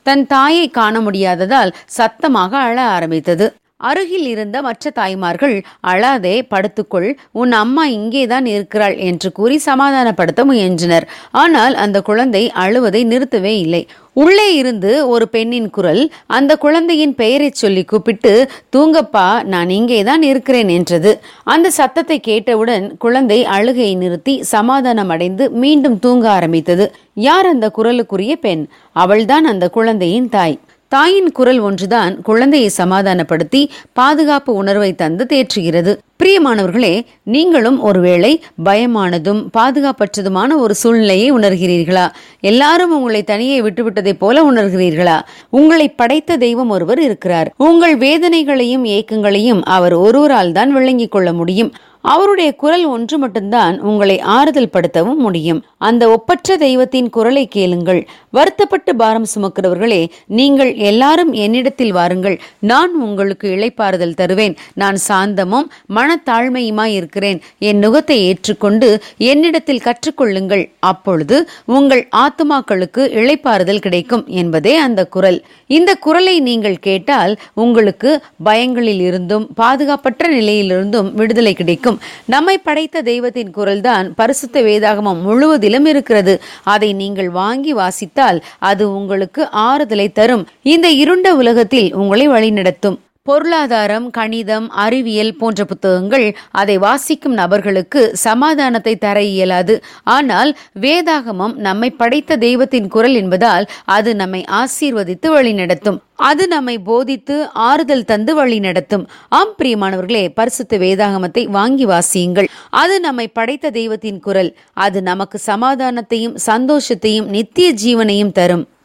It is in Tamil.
தன் தாயை காண முடியாததால் சத்தமாக அழ ஆரம்பித்தது அருகில் இருந்த மற்ற தாய்மார்கள் அழாதே படுத்துக்கொள் உன் அம்மா இங்கேதான் இருக்கிறாள் என்று கூறி சமாதானப்படுத்த முயன்றனர் ஆனால் அந்த குழந்தை அழுவதை நிறுத்தவே இல்லை உள்ளே இருந்து ஒரு பெண்ணின் குரல் அந்த குழந்தையின் பெயரைச் சொல்லி கூப்பிட்டு தூங்கப்பா நான் இங்கேதான் இருக்கிறேன் என்றது அந்த சத்தத்தை கேட்டவுடன் குழந்தை அழுகையை நிறுத்தி சமாதானம் அடைந்து மீண்டும் தூங்க ஆரம்பித்தது யார் அந்த குரலுக்குரிய பெண் அவள்தான் அந்த குழந்தையின் தாய் தாயின் குரல் ஒன்றுதான் குழந்தையை சமாதானப்படுத்தி பாதுகாப்பு உணர்வை தந்து தேற்றுகிறது பிரியமானவர்களே நீங்களும் ஒருவேளை பயமானதும் பாதுகாப்பற்றதுமான ஒரு சூழ்நிலையை உணர்கிறீர்களா எல்லாரும் உங்களை தனியே விட்டுவிட்டதைப் போல உணர்கிறீர்களா உங்களை படைத்த தெய்வம் ஒருவர் இருக்கிறார் உங்கள் வேதனைகளையும் ஏக்கங்களையும் அவர் ஒருவரால் தான் விளங்கிக் கொள்ள முடியும் அவருடைய குரல் ஒன்று மட்டும்தான் உங்களை ஆறுதல் படுத்தவும் முடியும் அந்த ஒப்பற்ற தெய்வத்தின் குரலை கேளுங்கள் வருத்தப்பட்டு பாரம் சுமக்கிறவர்களே நீங்கள் எல்லாரும் என்னிடத்தில் வாருங்கள் நான் உங்களுக்கு இளைப்பாறுதல் தருவேன் நான் சாந்தமும் மனத்தாழ்மையுமாய் இருக்கிறேன் என் நுகத்தை ஏற்றுக்கொண்டு என்னிடத்தில் கற்றுக்கொள்ளுங்கள் அப்பொழுது உங்கள் ஆத்துமாக்களுக்கு இளைப்பாறுதல் கிடைக்கும் என்பதே அந்த குரல் இந்த குரலை நீங்கள் கேட்டால் உங்களுக்கு பயங்களில் இருந்தும் பாதுகாப்பற்ற நிலையிலிருந்தும் விடுதலை கிடைக்கும் நம்மை படைத்த தெய்வத்தின் குரல்தான் பரிசுத்த வேதாகமம் முழுவதிலும் இருக்கிறது அதை நீங்கள் வாங்கி வாசித்தால் அது உங்களுக்கு ஆறுதலை தரும் இந்த இருண்ட உலகத்தில் உங்களை வழிநடத்தும் பொருளாதாரம் கணிதம் அறிவியல் போன்ற புத்தகங்கள் அதை வாசிக்கும் நபர்களுக்கு சமாதானத்தை தர இயலாது ஆனால் வேதாகமம் நம்மை படைத்த தெய்வத்தின் குரல் என்பதால் அது நம்மை ஆசீர்வதித்து வழிநடத்தும் அது நம்மை போதித்து ஆறுதல் தந்து வழி நடத்தும் ஆம் பிரியமானவர்களே பரிசுத்த வேதாகமத்தை வாங்கி வாசியுங்கள் அது நம்மை படைத்த தெய்வத்தின் குரல் அது நமக்கு சமாதானத்தையும் சந்தோஷத்தையும் நித்திய ஜீவனையும் தரும்